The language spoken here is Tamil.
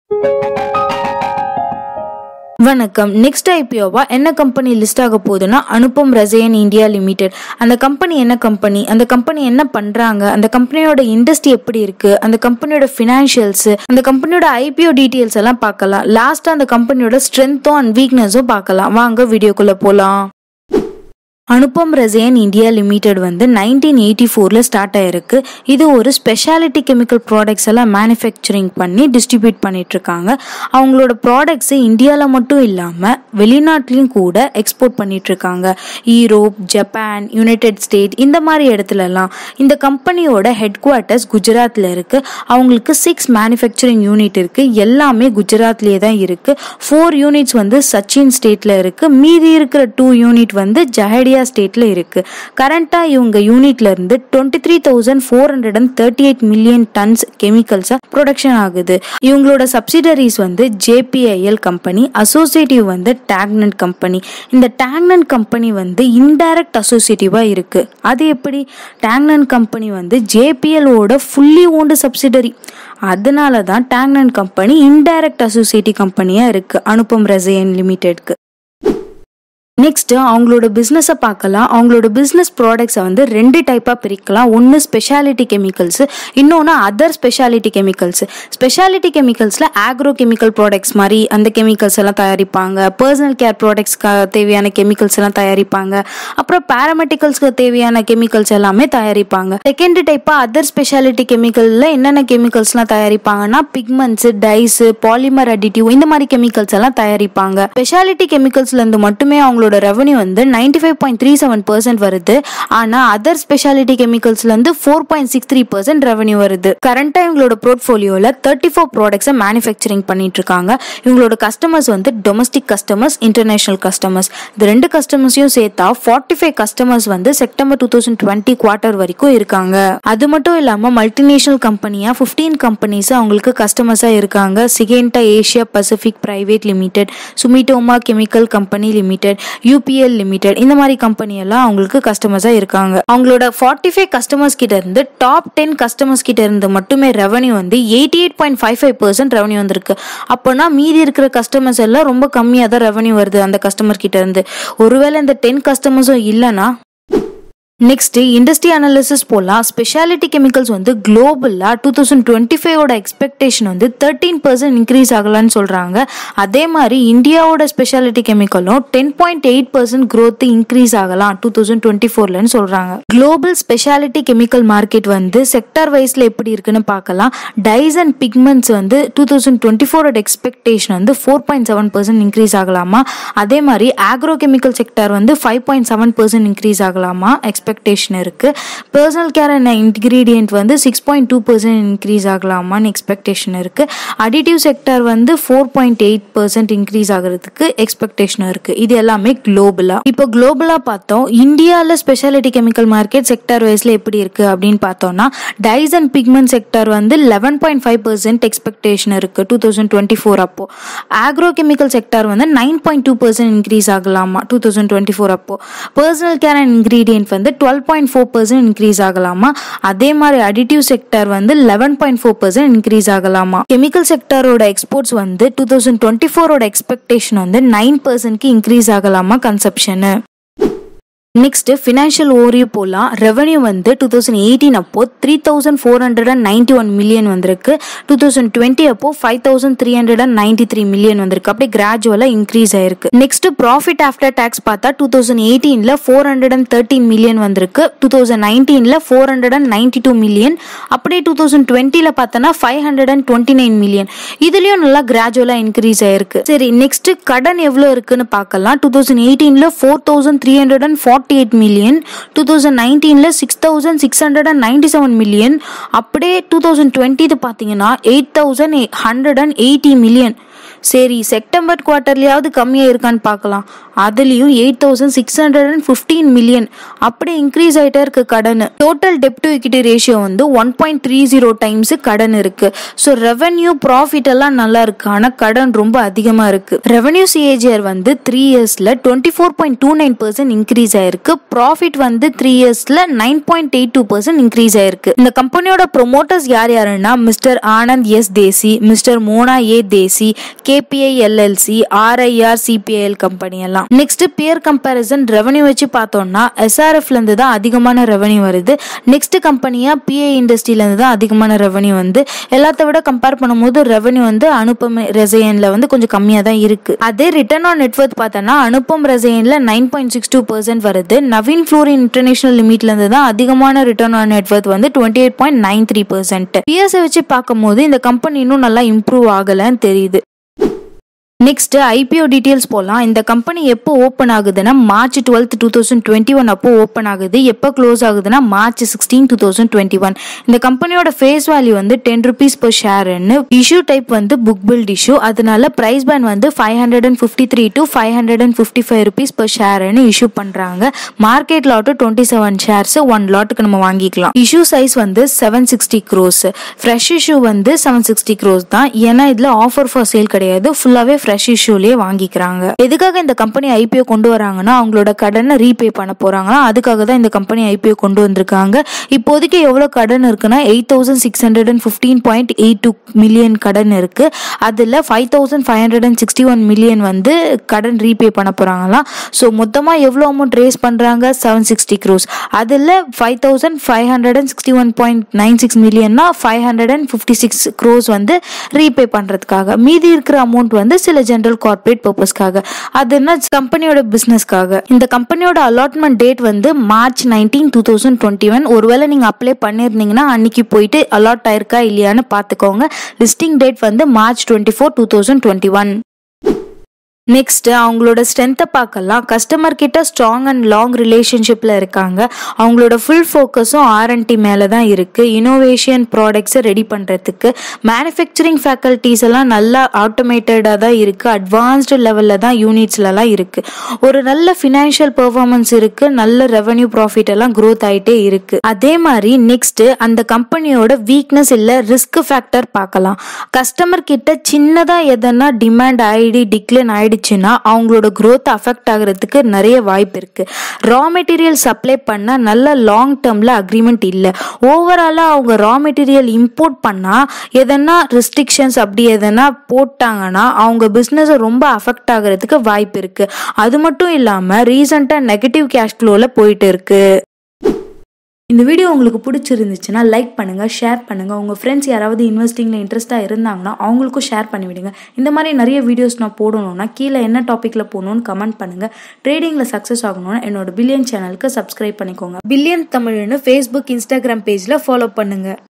வணக்கம் நெக்ஸ்ட் ஐபிஓவா என்ன கம்பெனி லிஸ்ட் ஆக போகுதுன்னா அனுப்பம் ரசையன் இந்தியா லிமிடெட் அந்த கம்பெனி என்ன கம்பெனி அந்த கம்பெனி என்ன பண்றாங்க அந்த கம்பெனியோட இண்டஸ்ட்ரி எப்படி இருக்கு அந்த கம்பெனியோட ஃபினான்ஷியல்ஸ் அந்த கம்பெனியோட ஐபிஓ டீட்டெயில்ஸ் எல்லாம் பார்க்கலாம் லாஸ்டா அந்த கம்பெனியோட ஸ்ட்ரென்த்தும் அண்ட் வீக்னஸும் பார்க்கலாம் வாங்க வீடியோக்குள்ள போலாம் அனுப்பம் ரசையன் இந்தியா லிமிடெட் வந்து நைன்டீன் எயிட்டி ஃபோரில் ஸ்டார்ட் ஆயிருக்கு இது ஒரு ஸ்பெஷாலிட்டி கெமிக்கல் ப்ராடக்ட்ஸ் எல்லாம் மேனுஃபேக்சரிங் பண்ணி டிஸ்ட்ரிபியூட் பண்ணிட்டு இருக்காங்க அவங்களோட ப்ராடக்ட்ஸு இந்தியாவில் மட்டும் இல்லாமல் வெளிநாட்டிலையும் கூட எக்ஸ்போர்ட் பண்ணிட்டு இருக்காங்க ஈரோப் ஜப்பான் யுனைடெட் ஸ்டேட் இந்த மாதிரி இடத்துலலாம் இந்த கம்பெனியோட ஹெட் குவார்ட்டர்ஸ் குஜராத்தில் இருக்கு அவங்களுக்கு சிக்ஸ் மேனுஃபேக்சரிங் யூனிட் இருக்கு எல்லாமே குஜராத்லேயே தான் இருக்கு ஃபோர் யூனிட்ஸ் வந்து சச்சின் ஸ்டேட்ல இருக்கு மீதி இருக்கிற டூ யூனிட் வந்து ஜஹடியா ஸ்டேட்ல இருக்கு கரண்டா இவங்க யூனிட்ல இருந்து twenty three thousand four hundred and thirty eight million tons கெமிக்கல்ஸா ப்ரொடக்ஷன் ஆகுது இவங்களோட சப்சிடரிஸ் வந்து ஜேபிஐஎல் கம்பெனி அசோசியேட்டிவ் வந்து டேக்னட் கம்பெனி இந்த டேக்னட் கம்பெனி வந்து இன்டைரக்ட் அசோசியேட்டிவா இருக்கு அது எப்படி டேக்னன் கம்பெனி வந்து ஜேபிஎலோட ஃபுல்லி ஓன்டு சப்சிடரி அதனால தான் டேக்னன் கம்பெனி இன்டைரக்ட் அசோசியேட்டிவ் கம்பெனியா இருக்கு அனுப்பம் ரசையன் லிமிடெட்க்கு நெக்ஸ்ட் அவங்களோட பிஸ்னஸை பார்க்கலாம் அவங்களோட பிஸ்னஸ் ப்ராடக்ட்ஸை வந்து ரெண்டு டைப்பாக பிரிக்கலாம் ஒன்று ஸ்பெஷாலிட்டி கெமிக்கல்ஸ் இன்னொன்று அதர் ஸ்பெஷாலிட்டி கெமிக்கல்ஸ் ஸ்பெஷாலிட்டி கெமிக்கல்ஸில் ஆக்ரோ கெமிக்கல் ப்ராடக்ட்ஸ் மாதிரி அந்த கெமிக்கல்ஸ் எல்லாம் தயாரிப்பாங்க பர்சனல் கேர் ப்ராடக்ட்ஸ்க்கு தேவையான கெமிக்கல்ஸ் எல்லாம் தயாரிப்பாங்க அப்புறம் பேராமெட்டிக்கல்ஸ்க்கு தேவையான கெமிக்கல்ஸ் எல்லாமே தயாரிப்பாங்க செகண்ட் டைப்பாக அதர் ஸ்பெஷாலிட்டி கெமிக்கலில் என்னென்ன கெமிக்கல்ஸ்லாம் தயாரிப்பாங்கன்னா பிக்மெண்ட்ஸ் டைஸ் பாலிமர் அடிட்டிவ் இந்த மாதிரி கெமிக்கல்ஸ் எல்லாம் தயாரிப்பாங்க ஸ்பெஷாலிட்டி கெமிக்கல்ஸ்லேருந்து மட்டுமே அவங்களோட அவங்களோட ரெவன்யூ வந்து ninety five point three seven percent வருது ஆனால் அதர் ஸ்பெஷாலிட்டி கெமிக்கல்ஸ்லேருந்து four point six three percent revenue வருது கரண்ட்டாக இவங்களோட போர்ட்ஃபோலியோவில் தேர்ட்டி ஃபோர் ப்ராடக்ட்ஸை மேனுஃபேக்சரிங் பண்ணிட்டு இருக்காங்க இவங்களோட கஸ்டமர்ஸ் வந்து டொமஸ்டிக் கஸ்டமர்ஸ் இன்டர்நேஷனல் கஸ்டமர்ஸ் இது ரெண்டு கஸ்டமர்ஸையும் சேர்த்தா ஃபார்ட்டி ஃபைவ் கஸ்டமர்ஸ் வந்து September two thousand twenty quarter வரைக்கும் இருக்காங்க அது மட்டும் இல்லாமல் மல்டிநேஷனல் கம்பெனியாக ஃபிஃப்டீன் கம்பெனிஸ் அவங்களுக்கு கஸ்டமர்ஸாக இருக்காங்க Syngenta Asia Pacific private limited Sumitomo chemical company limited UPL limited இந்த மாதிரி கம்பெனி எல்லாம் அவங்களுக்கு கஸ்டமர்ஸாக இருக்காங்க அவங்களோட ஃபார்ட்டி ஃபைவ் கஸ்டமர்ஸ் கிட்ட இருந்து டாப் டென் கஸ்டமர்ஸ் கிட்ட இருந்து மட்டுமே ரெவன்யூ வந்து eighty eight point five five percent revenue வந்திருக்கு அப்போனா மீதி இருக்கிற கஸ்டமர்ஸ் எல்லாம் ரொம்ப கம்மியாக தான் ரெவன்யூ வருது அந்த கஸ்டமர் கிட்ட இருந்து ஒருவேளை இந்த டென் கஸ்டமர்ஸும் இல்லைன்னா நெக்ஸ்ட் இண்டஸ்ட்ரி அனாலிசிஸ் போலாம் ஸ்பெஷாலிட்டி கெமிக்கல்ஸ் வந்து குளோபலாக டூ தௌசண்ட் டுவெண்ட்டி ஃபைவோட எக்ஸ்பெக்டேஷன் வந்து தேர்ட்டீன் பர்சன்ட் இன்க்ரீஸ் ஆகலான்னு சொல்கிறாங்க அதே மாதிரி இந்தியாவோட ஸ்பெஷாலிட்டி கெமிக்கலும் ten point eight percent growth increase ஆகலாம் டூ தௌசண்ட் டுவெண்ட்டி ஃபோர்லன்னு சொல்கிறாங்க குளோபல் ஸ்பெஷாலிட்டி கெமிக்கல் மார்க்கெட் வந்து செக்டார் வைஸில் எப்படி இருக்குன்னு பார்க்கலாம் டைஸ் அண்ட் பிக்மெண்ட்ஸ் வந்து டூ தௌசண்ட் டுவெண்ட்டி ஃபோரோட எக்ஸ்பெக்டேஷன் வந்து four point seven percent increase ஆகலாமா அதே மாதிரி ஆக்ரோ கெமிக்கல் செக்டார் வந்து five point seven percent increase ஆகலாமா எக்ஸ்பெக்ட் எக்ஸ்பெக்டேஷன் இருக்கு பர்சனல் கேர் அண்ட் இன்கிரீடியன்ட் வந்து six point two percent increase ஆகலாமான்னு எக்ஸ்பெக்டேஷன் இருக்கு அடிட்டிவ் செக்டர் வந்து four point eight percent increase ஆகிறதுக்கு எக்ஸ்பெக்டேஷன் இருக்கு இது எல்லாமே குளோபலா இப்போ குளோபலா பார்த்தோம் இந்தியாவில் ஸ்பெஷாலிட்டி கெமிக்கல் மார்க்கெட் செக்டர் வைஸ்ல எப்படி இருக்கு அப்படின்னு பார்த்தோம்னா டைஸ் அண்ட் பிக்மெண்ட் செக்டர் வந்து eleven point five percent expectation இருக்கு டூ தௌசண்ட் டுவெண்ட்டி ஃபோர் அப்போ ஆக்ரோ கெமிக்கல் செக்டர் வந்து nine point two percent increase ஆகலாமா டூ தௌசண்ட் டுவெண்ட்டி ஃபோர் அப்போ பர்சனல் கேர் அண்ட் இன்கிரீடியன்ட் வந்து twelve point four percent increase ஆகலாமா அதே மாதிரி அடிட்டிவ் செக்டர் வந்து eleven point four percent increase ஆகலாமா கெமிக்கல் செக்டரோட எக்ஸ்போர்ட்ஸ் வந்து டூ தௌசண்ட் டுவெண்ட்டி ஃபோரோட எக்ஸ்பெக்டேஷன் வந்து நைன் பர்சன்ட்க்கு இன்க்ரீஸ் ஆகலாமா கன்சப்ஷனு நெக்ஸ்ட் ஃபினான்ஷியல் ஓரியூ போகலாம் ரெவன்யூ வந்து டூ தௌசண்ட் எயிட்டீன் அப்போ three thousand four hundred and ninety one million வந்திருக்கு டூ தௌசண்ட் டுவெண்ட்டி அப்போ five thousand three hundred and ninety three million வந்திருக்கு அப்படியே கிராஜுவலாக இன்க்ரீஸ் ஆயிருக்கு நெக்ஸ்ட் ப்ராஃபிட் ஆஃப்டர் டேக்ஸ் பார்த்தா டூ தௌசண்ட் எயிட்டீனில் four hundred and thirteen million வந்திருக்கு டூ தௌசண்ட் நைன்டீனில் four hundred and ninety two million அப்படியே டூ தௌசண்ட் டுவெண்ட்டியில் பார்த்தோன்னா five hundred and twenty nine million இதுலயும் நல்லா கிராஜுவலாக இன்க்ரீஸ் ஆயிருக்கு சரி நெக்ஸ்ட் கடன் எவ்வளோ இருக்குன்னு பார்க்கலாம் டூ தௌசண்ட் எயிட்டீனில் four thousand three hundred and forty eight million two thousand நைன்டீனில் six thousand six hundred and ninety seven million அப்படியே டூ தௌசண்ட் டுவெண்ட்டிது பார்த்தீங்கன்னா eight thousand hundred and eighty million சரி செப்டம்பர் குவார்ட்டர்லயாவது கம்மியாக இருக்கான்னு பார்க்கலாம் அதுலேயும் eight thousand six hundred and fifteen million அப்படி இன்க்ரீஸ் ஆகிட்டே இருக்கு கடன் டோட்டல் டெப்ட் டு இக்விட்டி ரேஷியோ வந்து one point three zero times கடன் இருக்கு ஸோ ரெவன்யூ ப்ராஃபிட் எல்லாம் நல்லா இருக்கு ஆனால் கடன் ரொம்ப அதிகமாக இருக்கு ரெவன்யூ சிஏஜிஆர் வந்து த்ரீ இயர்ஸில் twenty four point two nine percent increase ஆயிருக்கு ப்ராஃபிட் வந்து த்ரீ இயர்ஸில் nine point eight two percent increase ஆயிருக்கு இந்த கம்பெனியோட ப்ரொமோட்டர்ஸ் யார் யாருன்னா mister Anand S Desai mister Mona A Desai KPI LLC RIR CPIL company எல்லாம் நெக்ஸ்ட் பியர் கம்பேரிசன் ரெவன்யூ வச்சு பார்த்தோம்னா எஸ்ஆர்எஃப்ல இருந்து தான் அதிகமான ரெவன்யூ வருது நெக்ஸ்ட் கம்பெனியா பிஐ இண்டஸ்ட்ரியில இருந்து தான் அதிகமான ரெவன்யூ வந்து எல்லாத்த விட கம்பேர் பண்ணும்போது ரெவன்யூ வந்து அனுப்பம் ரெசையன்ல வந்து கொஞ்சம் கம்மியாக தான் இருக்கு அதே ரிட்டர்ன் ஆன் நெட்ஒர்க் பார்த்தோன்னா அனுப்பம் ரெசையன்ல nine point six two percent வருது நவீன் ஃப்ளோரின் இன்டர்நேஷனல் லிமிட்ல இருந்து தான் அதிகமான ரிட்டர்ன் ஆன் நெட்ஒர்க் வந்து twenty eight point nine three percent PSI வச்சு பார்க்கும்போது இந்த கம்பெனி இன்னும் நல்லா இம்ப்ரூவ் ஆகலன்னு தெரியுது நெக்ஸ்ட் ஐபிஓ டீட்டெயில்ஸ் போகலாம் இந்த கம்பெனி எப்போ ஓப்பன் ஆகுதுன்னா March twelfth two thousand twenty one அப்போ ஓப்பன் ஆகுது எப்போ க்ளோஸ் ஆகுதுன்னா March sixteen two thousand twenty one இந்த கம்பெனியோட ஃபேஸ் வேல்யூ வந்து டென் ருபீஸ் per ஷேர்னு இஷ்யூ டைப் வந்து புக் பில்ட் இஷ்யூ அதனால பிரைஸ் பேன் வந்து five hundred and fifty three to five hundred and fifty five rupees per ஷேர்னு இஷ்யூ பண்ணுறாங்க market lot twenty seven shares one லாட்டுக்கு நம்ம வாங்கிக்கலாம் இஷ்யூ சைஸ் வந்து seven sixty crores fresh issue வந்து செவன் சிக்ஸ்டி க்ரோஸ் தான் ஏன்னா இதில் ஆஃபர் ஃபார் சேல் கிடையாது ஃபுல்லாகவே ஃப்ரெஷ் இஷ்யூலேயே வாங்கிக்கிறாங்க எதுக்காக இந்த கம்பெனி ஐபிஓ கொண்டு வராங்கன்னா அவங்களோட கடனை ரீபே பண்ண போகிறாங்கன்னா அதுக்காக தான் இந்த கம்பெனி ஐபிஓ கொண்டு வந்திருக்காங்க இப்போதைக்கு எவ்வளோ கடன் இருக்குன்னா eight thousand six hundred and fifteen point eight two million கடன் இருக்கு அதில் five thousand five hundred and sixty one million வந்து கடன் ரீபே பண்ண போகிறாங்களாம் ஸோ மொத்தமாக எவ்வளோ அமௌண்ட் ரேஸ் பண்ணுறாங்க செவன் சிக்ஸ்டி க்ரோஸ் அதில் five thousand five hundred and sixty one point nine six மில்லியன்னா five hundred and fifty six crores வந்து ரீபே பண்ணுறதுக்காக மீதி இருக்கிற அமௌண்ட் வந்து சில ஜென்ரல் கார்ப்பரேட் பர்பஸ்க்காக அது என்ன கம்பெனியோட பிஸ்னஸ்க்காக இந்த கம்பெனியோட அலாட்மெண்ட் டேட் வந்து March nineteen two thousand twenty one ஒருவேளை நீங்கள் அப்ளை பண்ணியிருந்தீங்கன்னா அன்னைக்கு போயிட்டு அலாட் ஆயிருக்கா இல்லையான்னு பார்த்துக்கோங்க லிஸ்டிங் டேட் வந்து March twenty four two thousand twenty one next அவங்களோட ஸ்ட்ரென்த்தை பார்க்கலாம் கஸ்டமர் கிட்ட ஸ்ட்ராங் அண்ட் லாங் ரிலேஷன்ஷிப்பில் இருக்காங்க அவங்களோட ஃபுல் ஃபோக்கஸும் ஆர்என்டி மேலே தான் இருக்குது இனோவேஷன் ப்ராடக்ட்ஸை ரெடி பண்ணுறதுக்கு மேனுஃபேக்சரிங் ஃபேக்கல்ட்டிஸ் எல்லாம் நல்லா ஆட்டோமேட்டடாக தான் இருக்குது அட்வான்ஸ்டு லெவலில் தான் யூனிட்ஸ்லலாம் இருக்குது ஒரு நல்ல ஃபினான்ஷியல் பெர்ஃபார்மன்ஸ் இருக்குது நல்ல ரெவன்யூ ப்ராஃபிட் எல்லாம் க்ரோத் ஆகிட்டே இருக்குது அதே மாதிரி நெக்ஸ்ட் அந்த கம்பெனியோட வீக்னஸ் இல்லை ரிஸ்க் ஃபேக்டர் பார்க்கலாம் கஸ்டமர் கிட்ட சின்னதாக எதனா டிமாண்ட் ஆயிடி டிக்ளைன் ஆயிடுச்சுன்னா அவங்களோட growth அஃபெக்ட் ஆகுறதுக்கு நிறைய வாய்ப்பு இருக்கு ரா மெட்டீரியல் சப்ளை பண்ண நல்ல லாங் டேர்ம்ல அக்ரிமெண்ட் இல்லை ஓவராலாக அவங்க ரா மெட்டீரியல் இம்போர்ட் பண்ணா எதனா ரெஸ்ட்ரிக்ஷன்ஸ் அப்படி எதனா போட்டாங்கன்னா அவங்க பிஸ்னஸ் ரொம்ப அஃபெக்ட் ஆகுறதுக்கு வாய்ப்பு இருக்கு அது மட்டும் இல்லாமல் ரீசெண்டாக நெகட்டிவ் கேஷ் ஃப்ளோவில் போயிட்டு இருக்கு இந்த வீடியோ உங்களுக்கு பிடிச்சிருந்துச்சுன்னா லைக் பண்ணுங்கள் ஷேர் பண்ணுங்கள் உங்கள் ஃப்ரெண்ட்ஸ் யாராவது இன்வெஸ்டிங்கில் இன்ட்ரெஸ்ட்டாக இருந்தாங்கன்னா அவங்களுக்கும் ஷேர் பண்ணிவிடுங்க இந்த மாதிரி நிறைய வீடியோஸ் நான் போடணும்னா கீழே என்ன டாப்பிக்கில் போகணும்னு கமெண்ட் பண்ணுங்கள் ட்ரேடிங்கில் சக்ஸஸ் ஆகணும்னா என்னோட பில்லியன் சேனலுக்கு சப்ஸ்கிரைப் பண்ணிக்கோங்க பில்லியன் தமிழ்னு ஃபேஸ்புக் இன்ஸ்டாகிராம் பேஜில் ஃபாலோ பண்ணுங்கள்